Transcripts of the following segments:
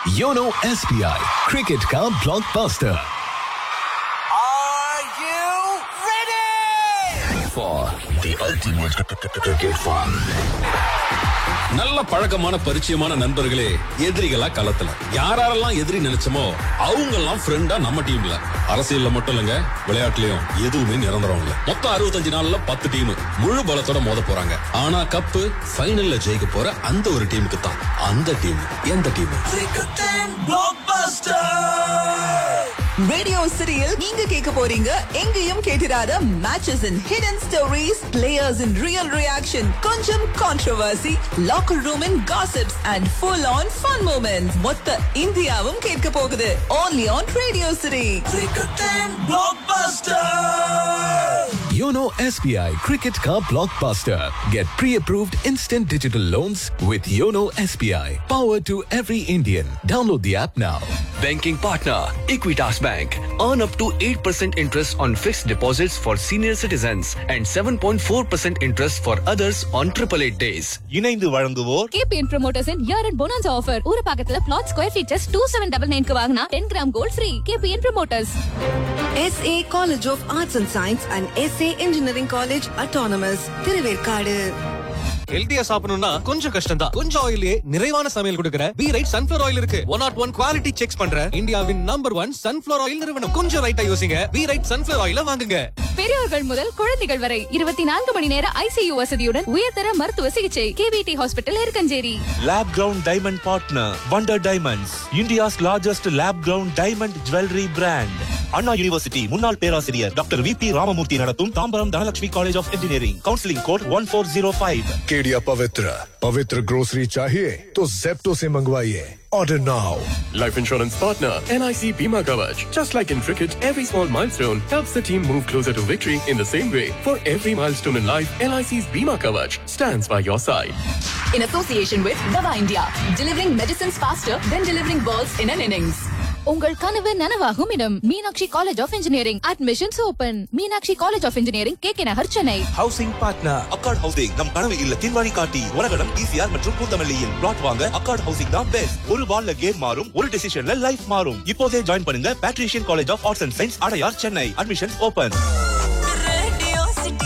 YONO SBI cricket का blockbuster Are you ready? for the ultimate cricket fun. நல்ல பழக்கமான பரிச்சயமான நண்பர்களே எதிரிகளா களத்துல யாரெல்லாம் எதிரி நினைச்சோமோ அவங்க எல்லாம் ஃப்ரெண்டா நம்ம டீம்ல அரசியல்ல மட்டும் இல்லங்க விளையாட்டுலயும் எதுவுமே நிரந்தரம் இல்ல மொத்தம் அறுபத்தஞ்சு நாள்ல பத்து டீம் முழு பலத்தோட மோத போறாங்க ஆனா கப்பு ஃபைனல்ல ஜெயிக்க போற அந்த ஒரு டீமுக்கு தான் அந்த டீம் எந்த team Cricket and Blockbuster! Radio சிட்டியில் நீங்க கேட்க போறீங்க எங்கேயும் கேட்டிராத matches in hidden stories players in real reaction கொஞ்சம் controversy locker room in gossips and full on fun moments மொத்த இந்தியாவும் கேட்க போகுது only on Radio City Cricket and Blockbuster! Yono SBI Cricket Car Blockbuster. Get pre-approved instant digital loans with Yono SBI. Power to every Indian. Download the app now. Banking partner Equitas Bank. Earn up to 8% interest on fixed deposits for senior citizens and 7.4% interest for others on 888 days. இணைந்து வழங்குவோர் KBN promoters year and bonus offer ஒரு பக்கத்துல plot square features two seven double நைன்க்கு வாங்கினா ten gram gold free KBN promoters SA College of Arts and Science and SA Engineering College Autonomous Thiruverkadu ஹெல்தியா சாப்பிடணும்னா கொஞ்சம் கஷ்டம் தான் கொஞ்சம் ஆயிலே நிறைவான சமையல் கொடுக்கிற பி ரைட் சன்ஃபிளவர் ஆயில் இருக்கு one nought one quality check பண்ற இந்தியாவின் நம்பர் ஒன் சன்ஃபிளவர் ஆயில் நிறுவனம் கொஞ்சம் ரைட்டா யோசிங்க பி ரைட் சன்ஃபிளவர் ஆயில வாங்குங்க பெரியவர்கள் முதல் குழந்தைகள் வரை இருபத்தி நான்கு மணி நேர ஐசியு வசதியுடன் உயர்தர மருத்துவ சிகிச்சை KVT hospital Irukkancheri lab grown diamond partner wonder diamonds India's largest lab grown diamond jewellery brand Anna university முன்னாள் பேராசிரியர் டாக்டர் வி பி ராமமூர்த்தி நடத்தும் Tambaram Dhanalakshmi college of engineering counselling code one four zero five केडिया पवित्र पवित्र ग्रोसरी चाहिए तो जेप्टो से मंगवाइए order now Life insurance partner NIC Bima Kavach. Just like in cricket, every small milestone helps the team move closer to victory in the same way. For every milestone in life, NIC's Bima Kavach stands by your side. In association with Dava India, delivering medicines faster than delivering balls in an innings. உங்கள் கனவு நனவாகும் இடம் Meenakshi college of engineering admissions open Meenakshi college of engineering K K Nagar Chennai housing partner Accord housing நம் கனவு இல்லத்தின் வழிகாட்டி உலகடம் DCR மற்றும் கூத்தமல்லியில் பிளாட் வாங்க அக்கார்ட் ஹவுசிங் தான் பெஸ்ட் ஒரு பால்ல கேம் மாறும் ஒரு டிசிஷன்ல லைஃப் மாறும் இப்போதே ஜாயின் பண்ணுங்க Patrician college of arts and science Adyar Chennai admissions open Radio City.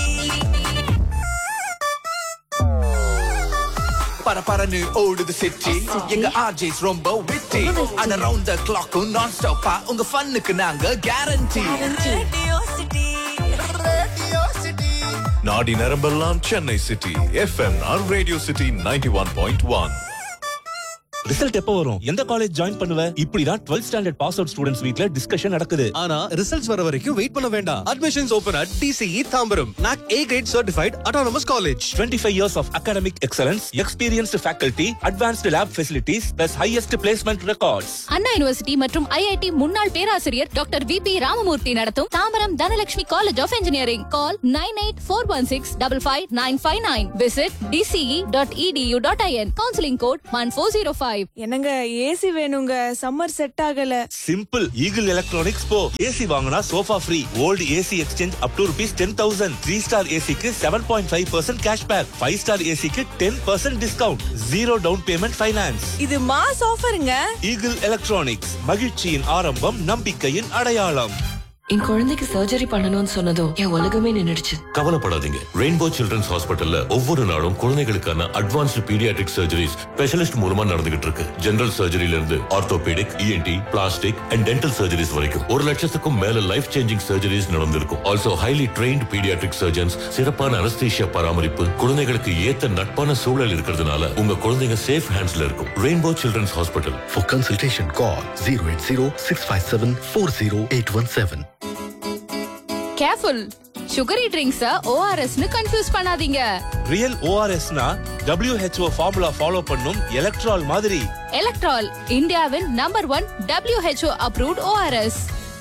பரபரன்னு ஓடுது சிட்டி எங்க ஆர்ஜேஸ் ரொம்ப witty and around the clock நான் ஸ்டாப்பா உங்க ஃபன்னுக்கு நாங்க guarantee Radio City. Radio City. नाडी नरम्बलाम चेन्नई सिटी एफएमआर रेडियो सिटी 91.1 ரிசல்ட் எப்போ வரும் எந்த காலேஜ் ஜாயின் பண்ணுவ இப்படிதான் 12th standard pass out students வீட்ல டிஸ்கஷன் நடக்குது ஆனா ரிசல்ட்ஸ் வர வரைக்கும் வெயிட் பண்ண வேண்டாம் admissions open at DCE Tambaram NAAC A grade certified autonomous college 25 years of academic excellence, experienced faculty, advanced lab facilities, plus highest placement records. Anna university மற்றும் IIT முன்னாள் பேராசிரியர் டாக்டர் வி பி ராமமூர்த்தி நடத்தும் Tambaram Dhanalakshmi college of engineering call nine eight four one six double five nine five nine visit DCE dot edu dot IN counselling code one four zero five என்னங்க AC வேணுங்க summer set ஆகல Simple Eagle Electronics போ AC வாங்கினா sofa free old AC exchange up to rupees ten thousand three star ஏசிக்கு seven point five percent cash back five star ஏசிக்கு ten percent discount zero down payment finance இது mass ஆஃபருங்க Eagle Electronics மகிழ்ச்சியின் ஆரம்பம் நம்பிக்கையின் அடையாளம் என் குழந்தைக்கு சர்ஜரி பண்ணணும்னு சொன்னதும் என் உலகமே நின்னுடுச்சு கவலைப்படாதீங்க ரெயின்போ சில்ட்ரன்ஸ் ஹாஸ்பிட்டல்ல ஒவ்வொரு நாளும் குழந்தைகளுக்கான அட்வான்ஸ்டு பீடியாட்ரிக் சர்ஜரிஸ் ஸ்பெஷலிஸ்ட் மூலமா நடந்துகிட்டு இருக்கு ஜெனரல் சர்ஜரியில இருந்து orthopaedic ENT plastic and dental surgeries வரைக்கும் ஒரு லட்சத்துக்கும் மேல லைஃப் சேஞ்சிங் சர்ஜரிஸ் நடந்திருக்கும் also highly trained paediatric surgeons சிறப்பான அனஸ்தீஷியா பராமரிப்பு குழந்தைகளுக்கு ஏத்த நட்பான சூழல் இருக்கிறதுனால உங்க குழந்தைங்க சேஃப் ஹேண்ட்ஸ்ல இருக்கும் Rainbow children's hospital For consultation, call 080 657 40817. Careful sugary drinks ஓஆர்எஸ்னு கன்ஃபியூஸ் பண்ணாதீங்க ரியல் ஓஆர்எஸ்னா WHO ஃபார்முலா ஃபாலோ பண்ணும் எலக்ட்ரால் மாதிரி எலக்ட்ரால் இந்தியாவின் number one WHO approved ORS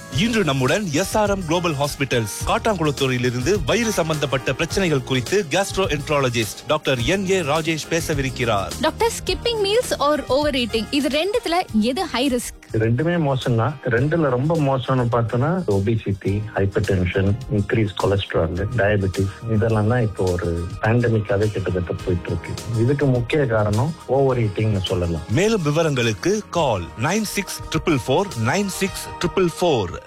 இன்று நம்முடன் எஸ்ஆர்எம் குளோபல் ஹாஸ்பிட்டல்ஸ் காட்டாங்குளத்தூரில் இருந்து வயிறு சம்பந்தப்பட்ட பிரச்சனைகள் குறித்து gastroenterologist doctor N A Rajesh பேசவிருக்கிறார் doctor skipping meals or overeating இது ரெண்டுத்துல எது ஹை ரிஸ்க் ரெண்டுமே மோசம் தான் ரெண்டுல ரொம்ப மோசம்னு பார்த்தோம்னா obesity hypertension increase cholesterol diabetes இதெல்லாம் தான் இப்போ ஒரு பேண்டமிக்காவே கிட்டத்தட்ட போயிட்டு இருக்கு இதுக்கு முக்கிய காரணம் ஓவர் ஈட்டிங்னு சொல்லலாம் மேலும் விவரங்களுக்கு call nine six triple four nine six triple four